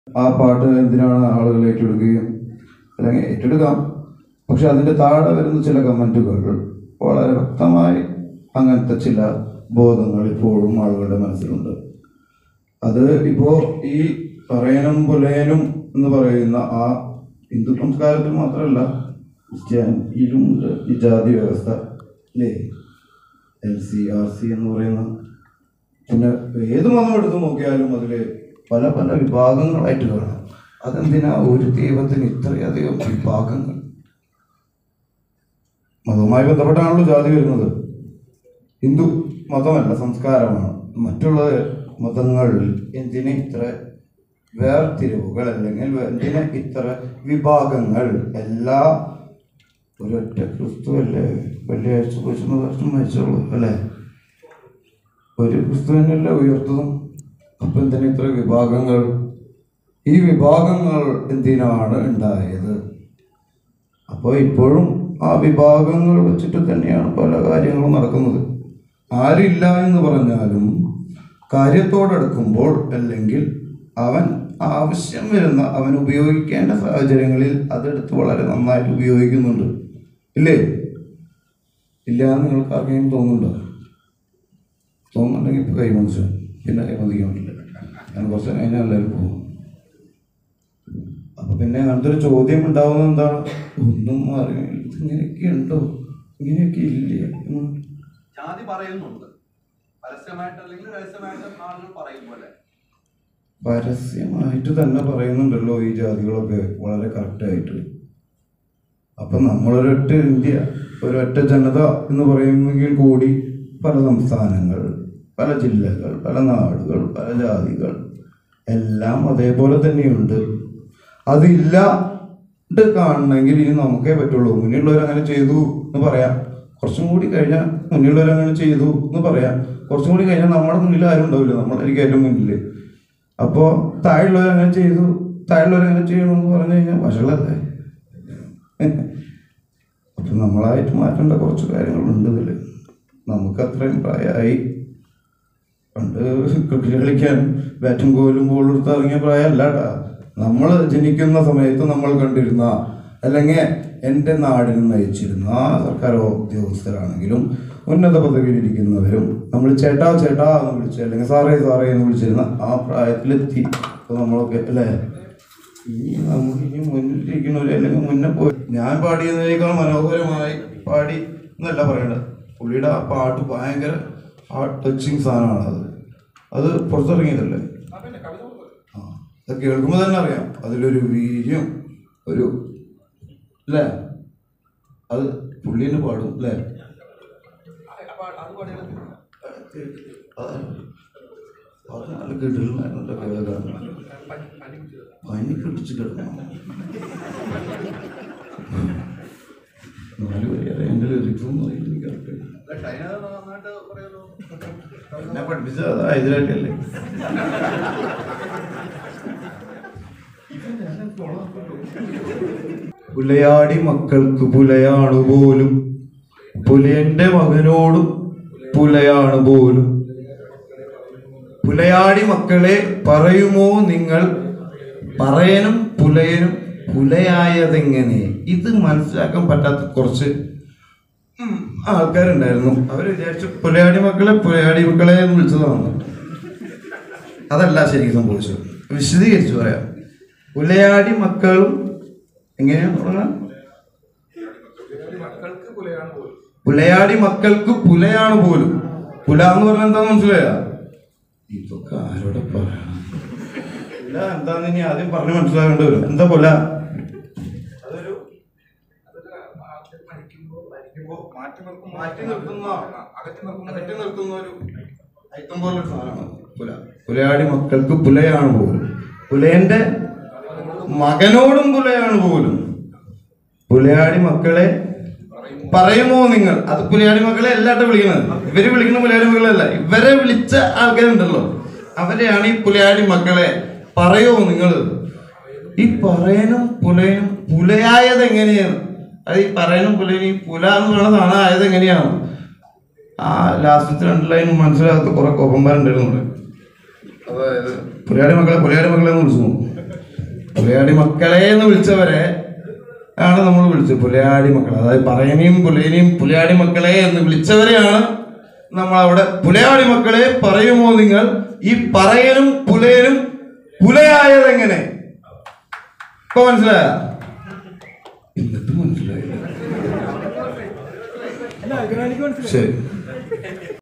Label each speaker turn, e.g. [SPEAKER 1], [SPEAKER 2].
[SPEAKER 1] ആ പാട്ട് എന്തിനാണ് ആളുകൾ ഏറ്റെടുക്കുകയും അല്ലെങ്കിൽ ഏറ്റെടുക്കാം പക്ഷെ അതിൻ്റെ താഴെ വരുന്ന ചില കമൻറ്റുകൾ വളരെ വ്യക്തമായി അങ്ങനത്തെ ചില ബോധങ്ങൾ ഇപ്പോഴും ആളുകളുടെ മനസ്സിലുണ്ട് അത് ഇപ്പോൾ ഈ പറയനും പുലയനും എന്ന് പറയുന്ന ആ ഹിന്ദു സംസ്കാരത്തിൽ മാത്രമല്ല ക്രിസ്ത്യാനിയിലും ഉണ്ട് ഈ ജാതി വ്യവസ്ഥ അല്ലേ എൽ സി ആർ സി എന്ന് പറയുന്ന പിന്നെ ഏത് മതം എടുത്ത് നോക്കിയാലും അതിൽ പല പല വിഭാഗങ്ങളായിട്ട് കാണാം അതെന്തിനാ ഒരു ദൈവത്തിന് ഇത്രയധികം വിഭാഗങ്ങൾ മതവുമായി ബന്ധപ്പെട്ടാണല്ലോ ജാതി വരുന്നത് ഹിന്ദു മതമല്ല സംസ്കാരമാണ് മറ്റുള്ള മതങ്ങളിൽ എന്തിന് ഇത്ര വേർതിരിവുകൾ അല്ലെങ്കിൽ എന്തിന് ഇത്ര വിഭാഗങ്ങൾ എല്ലാ ഒരൊറ്റ ക്രിസ്തു അല്ലേ വെള്ളിയാഴ്ച കുറിച്ചുള്ള വർഷം മരിച്ചുള്ളൂ അല്ലേ ഒരു ക്രിസ്തുവിനല്ലേ ഉയർത്തതും അപ്പൊ എന്തിനാ ഇത്ര വിഭാഗങ്ങൾ ഈ വിഭാഗങ്ങൾ എന്തിനാണ് ഉണ്ടായത് അപ്പോൾ ഇപ്പോഴും ആ വിഭാഗങ്ങൾ വെച്ചിട്ട് തന്നെയാണ് പല കാര്യങ്ങളും നടക്കുന്നത് ആരില്ല എന്ന് പറഞ്ഞാലും കാര്യത്തോടെടുക്കുമ്പോൾ അല്ലെങ്കിൽ അവൻ ആവശ്യം വരുന്ന അവൻ ഉപയോഗിക്കേണ്ട സാഹചര്യങ്ങളിൽ അതെടുത്ത് വളരെ നന്നായിട്ട് ഉപയോഗിക്കുന്നുണ്ട് ഇല്ലേ ഇല്ല എന്ന് നിങ്ങൾക്ക് ആർക്കെങ്കിലും തോന്നുന്നുണ്ടോ തോന്നുന്നുണ്ടെങ്കിൽ ഇപ്പോൾ കൈമതിച്ചു പിന്നെ കൈമതിക്കാൻ പറ്റില്ല ഞാൻ കുറച്ച് കഴിഞ്ഞാൽ എല്ലാവരും പോകും അപ്പൊ പിന്നെ അങ്ങനത്തെ ഒരു ചോദ്യം ഉണ്ടാവുന്നത് എന്താണ് ഒന്നും അറിയില്ല ഇങ്ങനെയൊക്കെ ഉണ്ടോ ഇങ്ങനെയൊക്കെ ഇല്ലേ എന്ന്
[SPEAKER 2] ജാതി പറയുന്നുണ്ട് പരസ്യമായിട്ട് അല്ലെങ്കിൽ രഹസ്യമായിട്ട് ആളുകൾ പറയും പോലെ
[SPEAKER 1] പരസ്യമായിട്ട് തന്നെ പറയുന്നുണ്ടല്ലോ ഈ ജാതികളൊക്കെ വളരെ കറക്റ്റായിട്ട് അപ്പൊ നമ്മളൊരൊറ്റ ഇന്ത്യ ഒരൊറ്റ ജനത എന്ന് പറയുന്നെങ്കിൽ കൂടി പല സംസ്ഥാനങ്ങൾ പല ജില്ലകൾ പല നാടുകൾ പല ജാതികൾ എല്ലാം അതേപോലെ തന്നെയുണ്ട് അതില്ലാണ്ട് കാണണമെങ്കിൽ ഇനി നമുക്കേ പറ്റുള്ളൂ മുന്നിലുള്ളവർ അങ്ങനെ ചെയ്തു എന്ന് പറയാം കുറച്ചും കൂടി കഴിഞ്ഞാൽ മുന്നിലുള്ളവർ അങ്ങനെ ചെയ്തു എന്ന് പറയാം കുറച്ചും കൂടി കഴിഞ്ഞാൽ നമ്മുടെ മുന്നിൽ ആരും ഉണ്ടാവില്ല നമ്മളായിരിക്കും ഏറ്റവും മുന്നിൽ അപ്പോൾ താഴെയുള്ളവർ അങ്ങനെ ചെയ്തു താഴെയുള്ളവർ അങ്ങനെ ചെയ്യണമെന്ന് പറഞ്ഞു കഴിഞ്ഞാൽ വഷളല്ലേ അപ്പം നമ്മളായിട്ട് മാറ്റേണ്ട കുറച്ച് കാര്യങ്ങളുണ്ട് ഇതിൽ നമുക്ക് അത്രയും പ്രായമായി പണ്ട് ക്രിക്കറ്റ് കളിക്കാൻ ബാറ്റും കോലും ബോളും എടുത്ത് ഇറങ്ങിയ പ്രായമല്ല കേട്ടാ നമ്മൾ ജനിക്കുന്ന സമയത്ത് നമ്മൾ കണ്ടിരുന്ന അല്ലെങ്കിൽ എൻ്റെ നാടിന് നയിച്ചിരുന്ന സർക്കാർ ഉദ്യോഗസ്ഥരാണെങ്കിലും ഉന്നത പദവിയിലിരിക്കുന്നവരും നമ്മൾ ചേട്ടാ ചേട്ടാ എന്ന് വിളിച്ച് അല്ലെങ്കിൽ സാറേ സാറേ എന്ന് വിളിച്ചിരുന്ന ആ പ്രായത്തിലെത്തി അപ്പോൾ നമ്മളൊക്കെ അല്ലേ ഇനി നമുക്ക് ഇനി മുന്നിലിരിക്കുന്നവര് അല്ലെങ്കിൽ മുന്നേ പോയി ഞാൻ പാടിയതിനേക്കാൾ മനോഹരമായി പാടി എന്നല്ല പറയേണ്ടത് പുള്ളിയുടെ ആ പാട്ട് ഭയങ്കര ഹാർട്ട് ടച്ചിങ് സാധനമാണ് അത് അത് പുറത്തിറങ്ങിയതല്ലേ ആ അത് കേൾക്കുമ്പോൾ തന്നെ അറിയാം അതിലൊരു വീര്യം ഒരു അല്ലേ അത് പുള്ളീനെ പാടും അല്ലേ അത് നല്ല കിടലുണ്ടായിരുന്നു കേൾക്കാൻ പനി പിടിച്ച് കിടക്കണം നാല് പേര് എൻ്റെ ലിറിക്സൊന്നും അറിയില്ല എനിക്ക് കറക്റ്റ്
[SPEAKER 2] അല്ല, ഷൈന നന്നായിട്ട് പറയുമല്ലോ
[SPEAKER 1] എന്നെ പഠിപ്പിച്ചത് അതാ ഇതിലായിട്ടല്ലേ പുലയാടി മക്കൾക്ക് പുലയാണ് പോലും പുലയന്റെ മകനോടും പുലയാണ് പോലും പുലയാടി മക്കളെ പറയുമോ നിങ്ങൾ പറയനും പുലയനും പുലയായതെങ്ങനെ ഇത് മനസ്സിലാക്കാൻ പറ്റാത്ത കുറച്ച് ഉം, ആൾക്കാരുണ്ടായിരുന്നു അവർ വിചാരിച്ചു പുലയാടി മക്കളെ പുലയാടി മക്കളെ എന്ന് വിളിച്ചതാണ് അതല്ല ശരിക്കും സംഭവിച്ചത് വിശദീകരിച്ചു പറയാം പുലയാടി മക്കളും എങ്ങനെയാണ് പറഞ്ഞാൽ പുലയാടി മക്കൾക്ക് പുലയാണ് പോലും പുല എന്ന് പറഞ്ഞാൽ എന്താ മനസ്സിലായ ഇതൊക്കെ ആരോടെ പറയണം പുല എന്താന്ന് ഇനി ആദ്യം പറഞ്ഞ് മനസ്സിലാക്കേണ്ടി വരും എന്താ പുല അതൊരു മാറ്റി നിർത്തുന്ന അകറ്റി നിർത്തുന്ന ഒരു ഐറ്റം പോലൊരു സാധനമാണ് പുല പുലയാടി മക്കൾക്ക് പുലയാണ് പോലും പുലയന്റെ മകനോടും പുലയാണ് പോലും പുലയാടി മക്കളെ പറയുമോ നിങ്ങൾ അത് പുലയാടി മക്കളെ അല്ലാട്ട് വിളിക്കുന്നത് ഇവര് വിളിക്കുന്ന പുലയാടി മക്കളല്ല ഇവരെ വിളിച്ച ആൾക്കാരുണ്ടല്ലോ അവരെയാണ് ഈ പുലയാടി മക്കളെ പറയോ നിങ്ങൾ ഈ പറയനും പുലയനും പുലയായത് എങ്ങനെയാണ് അത് ഈ പറയനും പുലയനും ഈ പുല എന്ന് പറയുന്ന സാധനം ആയത് എങ്ങനെയാണ് ആ ലാസ്റ്റത്തെ രണ്ട് ലൈനും മനസ്സിലാകാത്ത കുറെ കോപ്പന്മാരുണ്ടായിരുന്നു ഇവിടെ അതായത് പുലയാടി മക്കളെ പുലയാടി മക്കളെ എന്ന് വിളിച്ചു പുലയാടി മക്കളെ എന്ന് വിളിച്ചവരെ ആണ് നമ്മൾ വിളിച്ചത് പുലയാടി മക്കളെ അതായത് പറയനെയും പുലയനെയും പുലയാടി മക്കളെ എന്ന് വിളിച്ചവരെയാണ് നമ്മൾ അവിടെ പുലയാടി മക്കളെ പറയുമോ നിങ്ങൾ ഈ പറയനും പുലയനും പുലയായത് എങ്ങനെ ഇപ്പൊ മനസ്സിലായ എന്നിട്ട് മനസ്സിലായില്ല ശരി